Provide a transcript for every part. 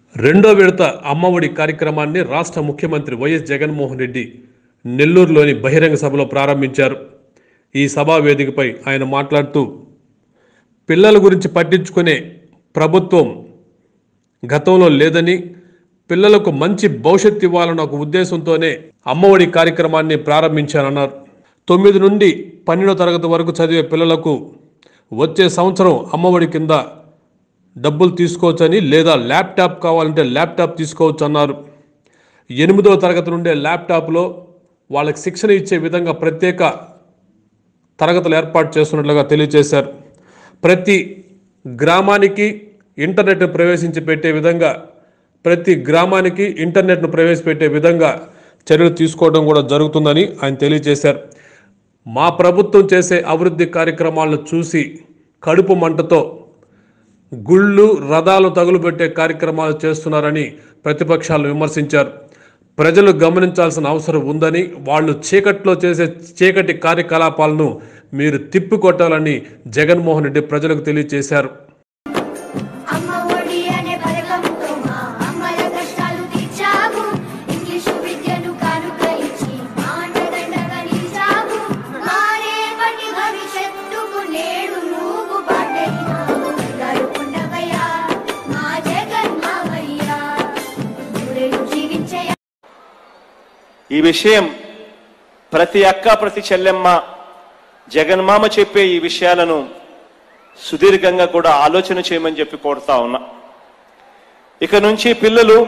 రెండో విడత అమ్మఒడి కార్యక్రమాన్ని రాష్ట్ర ముఖ్యమంత్రి వైఎస్ జగన్మోహన్ రెడ్డి నెల్లూరులోని బహిరంగ సభలో ప్రారంభించారు ఈ సభా వేదికపై ఆయన మాట్లాడుతూ పిల్లల గురించి పట్టించుకునే ప్రభుత్వం గతంలో లేదని పిల్లలకు మంచి భవిష్యత్తు ఇవ్వాలన్న ఒక ఉద్దేశంతోనే అమ్మఒడి కార్యక్రమాన్ని ప్రారంభించారన్నారు తొమ్మిది నుండి పన్నెండో తరగతి వరకు చదివే పిల్లలకు వచ్చే సంవత్సరం అమ్మఒడి కింద డబ్బులు తీసుకోవచ్చని లేదా ల్యాప్టాప్ కావాలంటే ల్యాప్టాప్ తీసుకోవచ్చు అన్నారు ఎనిమిదవ తరగతి నుండే ల్యాప్టాప్లో వాళ్ళకి శిక్షణ ఇచ్చే విధంగా ప్రత్యేక తరగతులు ఏర్పాటు చేస్తున్నట్లుగా తెలియజేశారు ప్రతి గ్రామానికి ఇంటర్నెట్ ప్రవేశించి పెట్టే విధంగా ప్రతి గ్రామానికి ఇంటర్నెట్ను ప్రవేశపెట్టే విధంగా చర్యలు తీసుకోవడం కూడా జరుగుతుందని ఆయన తెలియజేశారు మా ప్రభుత్వం చేసే అభివృద్ధి కార్యక్రమాలను చూసి కడుపు మంటతో గుళ్ళు రథాలు తగులుపెట్టే కార్యక్రమాలు చేస్తున్నారని ప్రతిపక్షాలు విమర్శించారు ప్రజలు గమనించాల్సిన అవసరం ఉందని వాళ్ళు చీకట్లో చేసే చీకటి కార్యకలాపాలను మీరు తిప్పికొట్టాలని జగన్మోహన్ రెడ్డి ప్రజలకు తెలియజేశారు అమ్మ ఒడి అనే పథకంతో మా అమ్మల కష్టాలు తీర్చావు ఇంగ్లీషు విద్యను కానుక ఇచ్చి మాటదండగా నిలిచావు మారేపటి భవిష్యత్తుకు నేడు నువ్వు పాటైనావు గరుకుండవయ్యా మా జగన్ మావయ్యా నూరేళ్ళు జీవించయ్యా ఈ విషయం ప్రతి అక్క ప్రతి చెల్లెమ్మ జగన్మామ చెప్పే ఈ విషయాలను సుదీర్ఘంగా కూడా ఆలోచన చేయమని చెప్పి కోరుతా ఉన్నా ఇక నుంచి పిల్లలు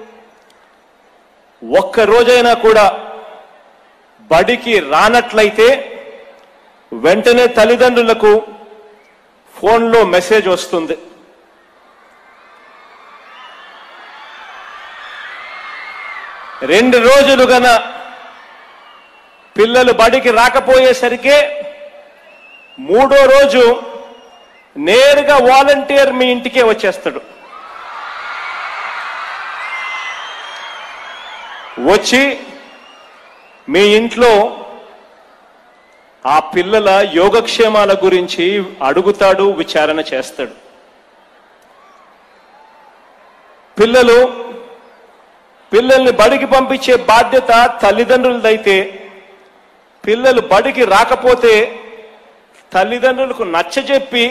ఒక్క రోజైనా కూడా బడికి రానట్లయితే వెంటనే తల్లిదండ్రులకు ఫోన్లో మెసేజ్ వస్తుంది రెండు రోజులు గన పిల్లలు బడికి రాకపోయేసరికే మూడో రోజు నేరుగా వాలంటీర్ మీ ఇంటికే వచ్చేస్తాడు వచ్చి మీ ఇంట్లో ఆ పిల్లల యోగక్షేమాల గురించి అడుగుతాడు విచారణ చేస్తాడు పిల్లలు పిల్లల్ని బడికి పంపించే బాధ్యత తల్లిదండ్రులదైతే పిల్లలు బడికి రాకపోతే తల్లిదండ్రులకు నచ్చజెప్పి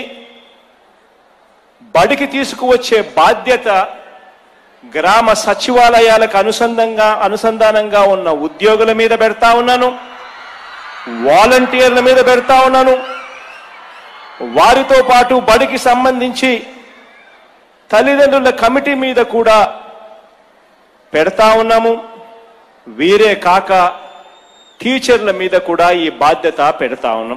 బడికి తీసుకువచ్చే బాధ్యత గ్రామ సచివాలయాలకు అనుసంధంగా అనుసంధానంగా ఉన్న ఉద్యోగుల మీద పెడతా ఉన్నాను వాలంటీర్ల మీద పెడతా ఉన్నాను వారితో పాటు బడికి సంబంధించి తల్లిదండ్రుల కమిటీ మీద కూడా పెడతా ఉన్నాము వీరే కాక టీచర్ల మీద కూడా ఈ బాధ్యత పెడతా ఉన్నాం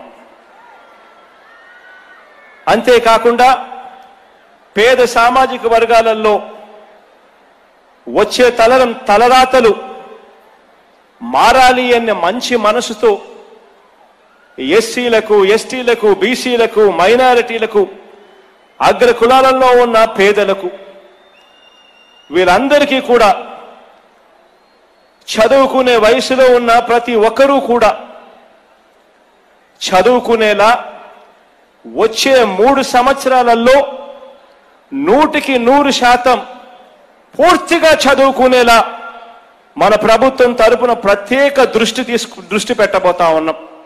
అంతేకాకుండా పేద సామాజిక వర్గాలలో వచ్చే తలరం తలరాతలు మారాలి అనే మంచి మనసుతో ఎస్సీలకు ఎస్టీలకు బీసీలకు మైనారిటీలకు అగ్ర కులాలలో ఉన్న పేదలకు వీరందరికీ కూడా చదువుకునే వయసులో ఉన్న ప్రతి ఒక్కరూ కూడా చదువుకునేలా వచ్చే మూడు సంవత్సరాలలో నూటికి నూరు శాతం పూర్తిగా చదువుకునేలా మన ప్రభుత్వం తరపున ప్రత్యేక దృష్టి తీసుకు దృష్టి పెట్టబోతా ఉన్నాం